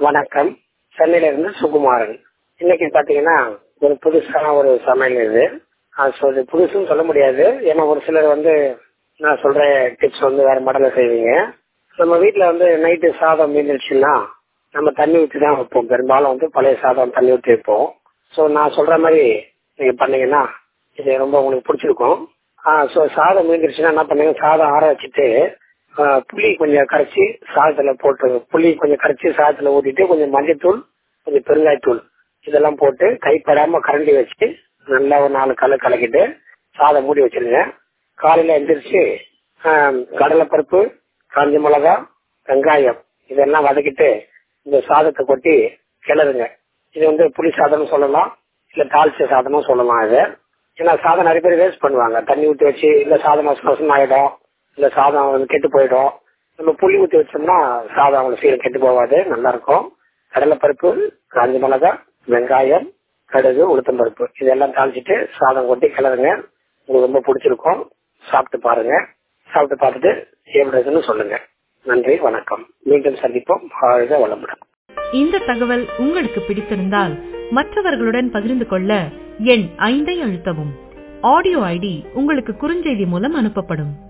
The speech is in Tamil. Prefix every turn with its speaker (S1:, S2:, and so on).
S1: வணக்கம் சென்னையில இருந்து சுகுமாரன் இன்னைக்கு பாத்தீங்கன்னா ஒரு புதுசான ஒரு சமையல் இது அது சொல்லி புதுசுன்னு சொல்ல முடியாது ஏன்னா ஒரு சிலர் வந்து நான் சொல்ற டிப்ஸ் வந்து வேற மாடல செய்வீங்க நம்ம வீட்டுல வந்து நைட்டு சாதம் மீந்துருச்சுன்னா நம்ம தண்ணி ஊற்றி தான் வைப்போம் பெரும்பாலும் வந்து பழைய சாதம் தண்ணி ஊற்றி வைப்போம் ஸோ நான் சொல்ற மாதிரி நீங்க பண்ணீங்கன்னா இது ரொம்ப உங்களுக்கு பிடிச்சிருக்கும் ஸோ சாதம் மீந்துருச்சுன்னா என்ன பண்ணுங்க சாதம் ஆற வச்சுட்டு ஆ, புளி கொஞ்சம் கரைச்சி சாதத்துல போட்டு புளி கொஞ்சம் கரைச்சி சாதத்துல ஊத்திட்டு கொஞ்சம் மஞ்சத்தூள் கொஞ்சம் பெருங்காயத்தூள் இதெல்லாம் போட்டு கைப்படாம கரண்டி வச்சு நல்லா ஒரு நாலு கல்லு கலக்கிட்டு சாதம் மூடி வச்சிருங்க காலையில எந்திரிச்சு ஆ, கடலைப்பருப்பு காஞ்ச மிளகா வெங்காயம் இதெல்லாம் வதக்கிட்டு இந்த சாதத்தை கொட்டி கிளறுங்க இது வந்து புளி சாதம்னு சொல்லலாம் இல்ல தாளிச்ச சாதமும் சொல்லலாம் இது ஏன்னா சாதம் நிறைய பேர் வேஸ்ட் பண்ணுவாங்க தண்ணி ஊற்றி வச்சு இல்ல சாதம் நசு நசுன்னு ஆயிடும் இல்ல சாதம் வந்து கெட்டு போயிடும் நம்ம புளி ஊற்றி வச்சோம்னா சாதம் அவ்வளவு சீக்கிரம் கெட்டு போகாது நல்லா இருக்கும் கடலைப்பருப்பு காஞ்ச மிளகா வெங்காயம் கடுகு உளுத்தம் பருப்பு இதெல்லாம் தாளிச்சிட்டு சாதம் கொட்டி கிளறுங்க உங்களுக்கு ரொம்ப பிடிச்சிருக்கும் சாப்பிட்டு பாருங்க சாப்பிட்டு பார்த்துட்டு எப்படி இருக்குன்னு சொல்லுங்க நன்றி வணக்கம் மீண்டும் சந்திப்போம் வாழ்க வளமுடன்
S2: இந்த தகவல் உங்களுக்கு பிடித்திருந்தால் மற்றவர்களுடன் பகிர்ந்து கொள்ள எண் ஐந்தை அழுத்தவும் ஆடியோ ஐடி உங்களுக்கு குறுஞ்செய்தி மூலம் அனுப்பப்படும்